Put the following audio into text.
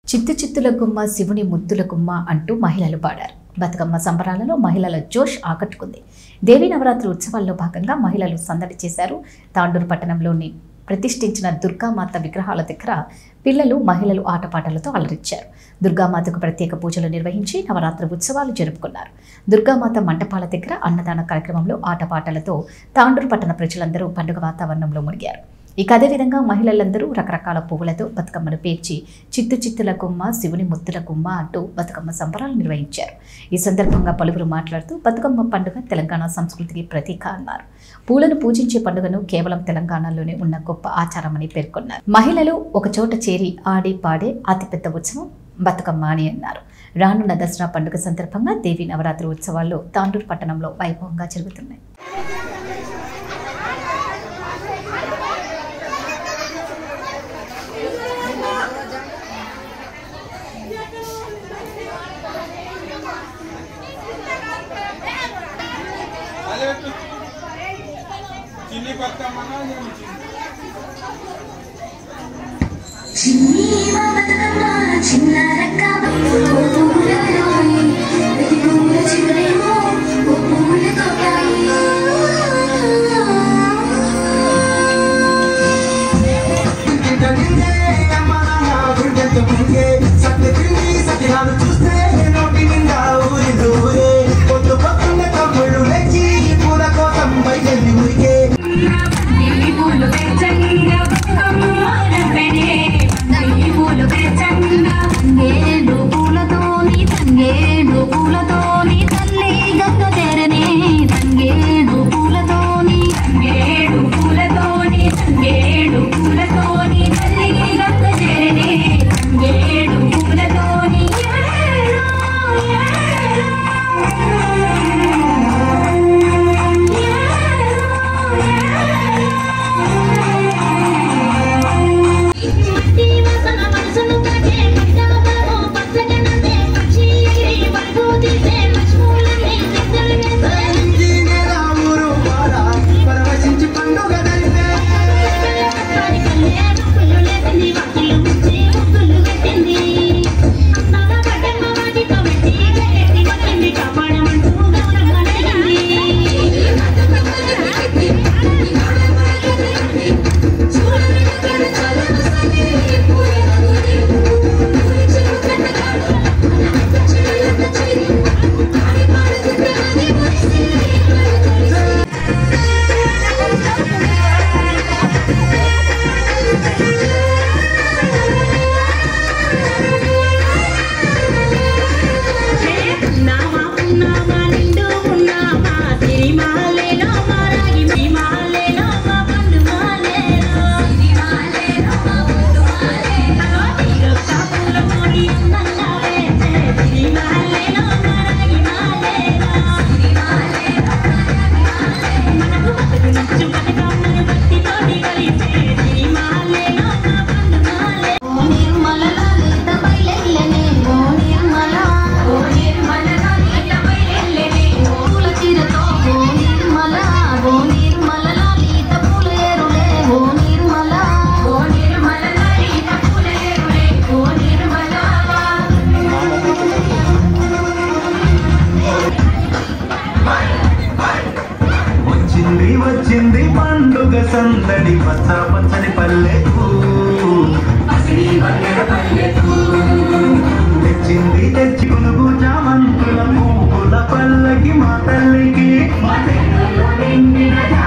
చిత్తు చిత్తుల గుమ్మ శివుని ముద్దుల గుమ్మ అంటూ మహిళలు పాడారు బతుకమ్మ సంబరాలలో మహిళల జోష్ ఆకట్టుకుంది దేవీ నవరాత్రి ఉత్సవాల్లో భాగంగా మహిళలు సందడి చేశారు తాండూరు పట్టణంలోని ప్రతిష్ఠించిన దుర్గామాత విగ్రహాల దగ్గర పిల్లలు మహిళలు ఆటపాటలతో అలరించారు దుర్గామాతకు ప్రత్యేక పూజలు నిర్వహించి నవరాత్రి ఉత్సవాలు జరుపుకున్నారు దుర్గామాత మంటపాల దగ్గర అన్నదాన కార్యక్రమంలో ఆటపాటలతో తాండూరు పట్టణ ప్రజలందరూ పండుగ వాతావరణంలో మునిగారు ఇక అదేవిధంగా మహిళలందరూ రకరకాల పువ్వులతో బతుకమ్మను పేర్చి చిత్తు చిత్తుల గుమ్మ శివుని ముత్తుల గుమ్మ అంటూ బతుకమ్మ సంబరాలు నిర్వహించారు ఈ సందర్భంగా పలువురు మాట్లాడుతూ బతుకమ్మ పండుగ తెలంగాణ సంస్కృతికి ప్రతీక అన్నారు పూలను పూజించే పండుగను కేవలం తెలంగాణలోనే ఉన్న గొప్ప ఆచారమని పేర్కొన్నారు మహిళలు ఒక చోట చేరి ఆడి పాడే అతిపెద్ద ఉత్సవం బతుకమ్మ అని అన్నారు రానున్న దసరా పండుగ సందర్భంగా దేవి నవరాత్రి ఉత్సవాల్లో తాండూరు పట్టణంలో వైభవంగా జరుగుతున్నాయి అదే చిన్ని బతుకమ్మనా నేను చిన్ని ఊరికే తంగేడు పూలతోని తంగేడు పూలతోని తల్లి గంగ తెరనే తంగేడు పూలతోని తంగేడు పూలతోని తంగేడు పూలతోని తల్లి గంగ తెరనే తంగేడు పూలతోని ఏడేడో, మట్టి వాసన మనసును తాకే పట్టాభారో పచ్చగనదే పక్షి ఎగిరి పరుగు తీసే మష్మూలనే నిద్రలు వేసే పరవశించి పండుగ జరిపే పట్టాడి కళ్ళే ముక్కులు లేసింది వాకిలు ముచ్చి ముగ్గులు పెట్టింది నవ పట్టమ్మ వాటితో పెట్టి గట్టి వచ్చింది కాపాడమంటూ గౌరమ్మ ఉన్నావా ఉన్నావా నిండు ఉన్నావా సిరిమాలేలో మారాగి సిరిమాలేలో మా పండు మాలేలో సిరిమాలేలో మా పండు మాలేలో తీరొక్క పూల మోడి అందంగా వేసే సిరిమాలేలో మారాగి మాలేలో సిరిమాలేలో మనకు బతుకు నచ్చు బతుకమ్మని భక్తితోటి కలిసే సిరిమాలేలో మా పండు మాలే ఓ నిర్మల లలిత బయలెల్లనే ఓ నిర్మల ఓ నిర్మల లలిత బయలెల్లనే ఓ పూల చీరతో ఓ నిర్మల ఓ నిర్మల లలిత పూలేరులే ఓ నిర్మల ఓ నిర్మల లలిత పూలేరులే ఓ నిర్మల వచ్చింది వచ్చింది పండుగ సందడి పచ్చ పచ్చని పల్లెకు తెచ్చింది తెచ్చి కొనుగు చామంతుల పువ్వుల పల్లకి మా తల్లికి మా తెల్లలో నిండిన